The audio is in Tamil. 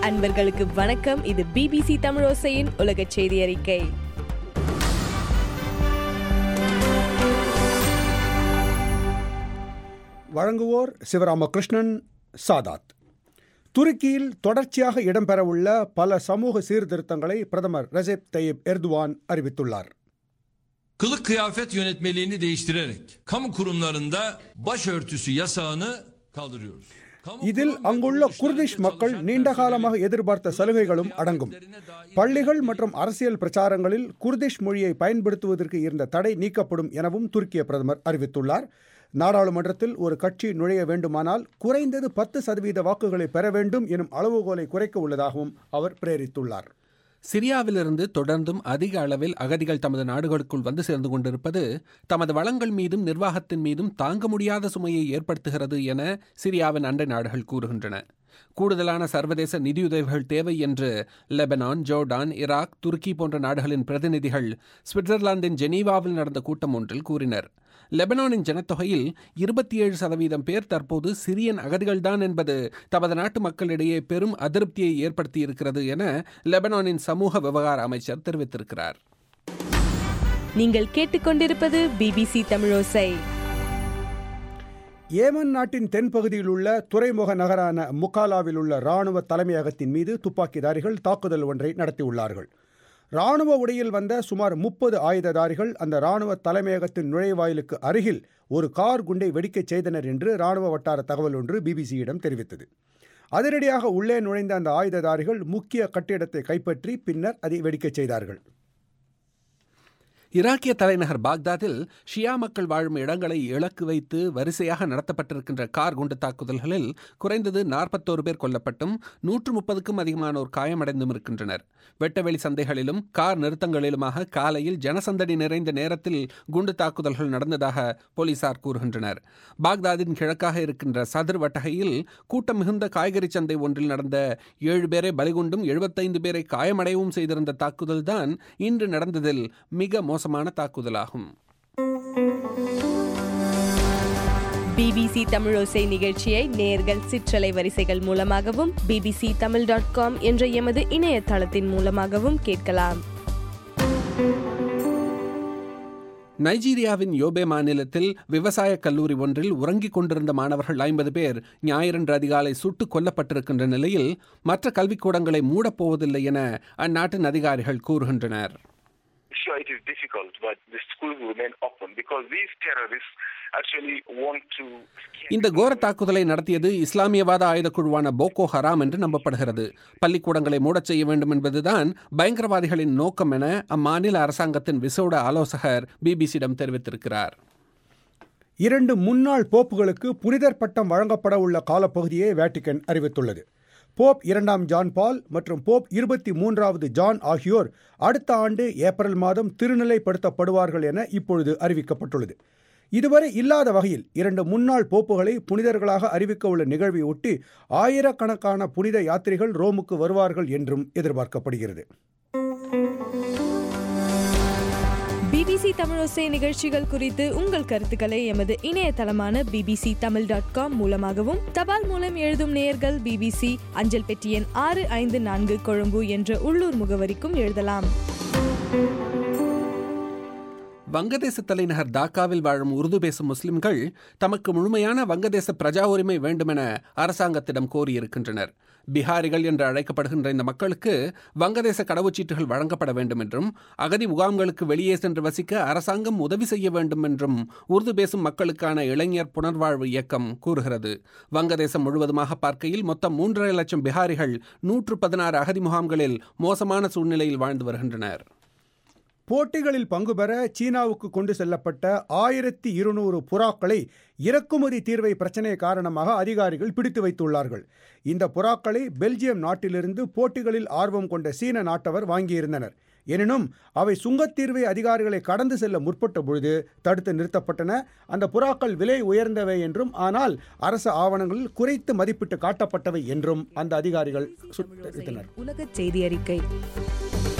அன்பர்களுக்கு வணக்கம் இது பிபிசி தமிழோசையின் உலக செய்தி அறிக்கை வழங்குவோர் சிவராமகிருஷ்ணன் சாதாத் துருக்கியில் தொடர்ச்சியாக இடம்பெறவுள்ள பல சமூக சீர்திருத்தங்களை பிரதமர் ரெசெப் தய்யிப் எர்துவான் அறிவித்துள்ளார் Kılık kıyafet yönetmeliğini değiştirerek kamu kurumlarında başörtüsü yasağını kaldırıyoruz. Kamu இதில் kurum ve அங்குள்ள kuruluşlarında குர்திஷ் மக்கள் çalışan நீண்ட காலமாக personelin எதிர்பார்த்த சலுகைகளும் அடங்கும் பள்ளிகள் மற்றும் அரசியல் பிரச்சாரங்களில் குர்திஷ் மொழியை பயன்படுத்துவதற்கு இருந்த தடை நீக்கப்படும் எனவும் துருக்கிய பிரதமர் அறிவித்துள்ளார் நாடாளுமன்றத்தில் ஒரு கட்சி நுழைய வேண்டுமானால் குறைந்தது பத்து சதவீத வாக்குகளை பெற வேண்டும் எனும் அளவுகோலை குறைக்க உள்ளதாகவும் அவர் பிரேரித்துள்ளார் சிரியாவிலிருந்து தொடர்ந்தும் அதிக அளவில் அகதிகள் தமது நாடுகளுக்குள் வந்து சேர்ந்து கொண்டிருப்பது தமது வளங்கள் மீதும் நிர்வாகத்தின் மீதும் தாங்க முடியாத சுமையை ஏற்படுத்துகிறது என சிரியாவின் அண்டை நாடுகள் கூறுகின்றன கூடுதலான சர்வதேச நிதியுதவிகள் தேவை என்று லெபனான் ஜோர்டான் ஈராக் துருக்கி போன்ற நாடுகளின் பிரதிநிதிகள் சுவிட்சர்லாந்தின் ஜெனீவாவில் நடந்த கூட்டம் ஒன்றில் கூறினர் லெபனானின் ஜனத்தொகையில் இருபத்தி ஏழு சதவீதம் பேர் தற்போது சிரியன் அகதிகள்தான் என்பது தமது நாட்டு மக்களிடையே பெரும் அதிருப்தியை ஏற்படுத்தியிருக்கிறது என லெபனானின் சமூக விவகார அமைச்சர் தெரிவித்திருக்கிறார் நீங்கள் கேட்டுக்கொண்டிருப்பது பிபிசி தமிழோசை ஏமன் நாட்டின் தென்பகுதியில் உள்ள துறைமுக நகரான முக்காலாவில் உள்ள ராணுவ தலைமையகத்தின் மீது துப்பாக்கிதாரிகள் தாக்குதல் ஒன்றை நடத்தியுள்ளார்கள் ராணுவ உடையில் வந்த சுமார் முப்பது ஆயுததாரிகள் அந்த ராணுவ தலைமையகத்தின் நுழைவாயிலுக்கு அருகில் ஒரு கார் குண்டை வெடிக்கச் செய்தனர் என்று ராணுவ வட்டார தகவல் ஒன்று பிபிசியிடம் தெரிவித்தது அதிரடியாக உள்ளே நுழைந்த அந்த ஆயுததாரிகள் முக்கிய கட்டிடத்தை கைப்பற்றி பின்னர் அதை வெடிக்கச் செய்தார்கள் ஈராக்கிய தலைநகர் பாக்தாதில் ஷியா மக்கள் வாழும் இடங்களை இலக்கு வைத்து வரிசையாக நடத்தப்பட்டிருக்கின்ற கார் குண்டு தாக்குதல்களில் குறைந்தது நாற்பத்தோரு பேர் கொல்லப்பட்டும் நூற்று முப்பதுக்கும் அதிகமானோர் காயமடைந்தும் இருக்கின்றனர் வெட்டவெளி சந்தைகளிலும் கார் நிறுத்தங்களிலுமாக காலையில் ஜனசந்தடி நிறைந்த நேரத்தில் குண்டு தாக்குதல்கள் நடந்ததாக போலீசார் கூறுகின்றனர் பாக்தாதின் கிழக்காக இருக்கின்ற சதுர் வட்டகையில் கூட்டம் மிகுந்த காய்கறி சந்தை ஒன்றில் நடந்த ஏழு பேரை பலிகுண்டும் எழுபத்தைந்து பேரை காயமடையவும் செய்திருந்த தாக்குதல்தான் இன்று நடந்ததில் மிக மோசமான தாக்குதலாகும் பிபிசி தமிழோசை நிகழ்ச்சியை நேர்கள் சிற்றலை வரிசைகள் மூலமாகவும் பிபிசி தமிழ் டாட் காம் என்ற எமது இணையதளத்தின் மூலமாகவும் கேட்கலாம் நைஜீரியாவின் யோபே மாநிலத்தில் விவசாய கல்லூரி ஒன்றில் உறங்கிக் கொண்டிருந்த மாணவர்கள் ஐம்பது பேர் ஞாயிறன்று அதிகாலை சுட்டுக் கொல்லப்பட்டிருக்கின்ற நிலையில் மற்ற கல்விக்கூடங்களை மூடப்போவதில்லை என அந்நாட்டின் அதிகாரிகள் கூறுகின்றனர் sure it is difficult, but the schools will remain open because these terrorists actually want to. இந்த கோர தாக்குதலை நடத்தியது இஸ்லாமியவாத ஆயுதக்குழுவான போகோ ஹராம் என்று நம்பப்படுகிறது பள்ளிக்கூடங்களை மூடச் செய்ய வேண்டும் என்பதுதான் பயங்கரவாதிகளின் நோக்கம் என அம்மாநில அரசாங்கத்தின் விசோட ஆலோசகர் பிபிசியிடம் தெரிவித்திருக்கிறார் இரண்டு முன்னாள் போப்புகளுக்கு புனிதர் பட்டம் வழங்கப்பட உள்ள காலப்பகுதியை வேட்டிக்கன் அறிவித்துள்ளது போப் இரண்டாம் ஜான் பால் மற்றும் போப் இருபத்தி மூன்றாவது ஜான் ஆகியோர் அடுத்த ஆண்டு ஏப்ரல் மாதம் திருநிலைப்படுத்தப்படுவார்கள் என இப்பொழுது அறிவிக்கப்பட்டுள்ளது இதுவரை இல்லாத வகையில் இரண்டு முன்னாள் போப்புகளை புனிதர்களாக அறிவிக்க உள்ள நிகழ்வை ஒட்டி ஆயிரக்கணக்கான புனித யாத்திரிகள் ரோமுக்கு வருவார்கள் என்றும் எதிர்பார்க்கப்படுகிறது பிபிசி தமிழோசை நிகழ்ச்சிகள் குறித்து உங்கள் கருத்துக்களை எமது இணையதளமான பிபிசி தமிழ் டாட் காம் மூலமாகவும் தபால் மூலம் எழுதும் நேயர்கள் பிபிசி அஞ்சல் பெட்டி எண் ஆறு ஐந்து நான்கு கொழும்பு என்ற உள்ளூர் முகவரிக்கும் எழுதலாம் வங்கதேச தலைநகர் டாக்காவில் வாழும் உருது பேசும் முஸ்லிம்கள் தமக்கு முழுமையான வங்கதேச பிரஜா உரிமை வேண்டுமென அரசாங்கத்திடம் கோரியிருக்கின்றனர் பிஹாரிகள் என்று அழைக்கப்படுகின்ற இந்த மக்களுக்கு வங்கதேச கடவுச்சீட்டுகள் வழங்கப்பட வேண்டும் என்றும் அகதி முகாம்களுக்கு வெளியே சென்று வசிக்க அரசாங்கம் உதவி செய்ய வேண்டும் என்றும் உருது பேசும் மக்களுக்கான இளைஞர் புனர்வாழ்வு இயக்கம் கூறுகிறது வங்கதேசம் முழுவதுமாக பார்க்கையில் மொத்தம் மூன்றரை லட்சம் பிஹாரிகள் நூற்று பதினாறு அகதி முகாம்களில் மோசமான சூழ்நிலையில் வாழ்ந்து வருகின்றனர் போட்டிகளில் பங்கு பெற சீனாவுக்கு கொண்டு செல்லப்பட்ட ஆயிரத்தி இருநூறு புறாக்களை இறக்குமதி தீர்வை பிரச்சினை காரணமாக அதிகாரிகள் பிடித்து வைத்துள்ளார்கள் இந்த புறாக்களை பெல்ஜியம் நாட்டிலிருந்து போட்டிகளில் ஆர்வம் கொண்ட சீன நாட்டவர் வாங்கியிருந்தனர் எனினும் அவை சுங்கத்தீர்வை அதிகாரிகளை கடந்து செல்ல முற்பட்ட பொழுது தடுத்து நிறுத்தப்பட்டன அந்த புறாக்கள் விலை உயர்ந்தவை என்றும் ஆனால் அரசு ஆவணங்களில் குறைத்து மதிப்பிட்டு காட்டப்பட்டவை என்றும் அந்த அதிகாரிகள் சுட்டறித்தனர் உலக செய்தி அறிக்கை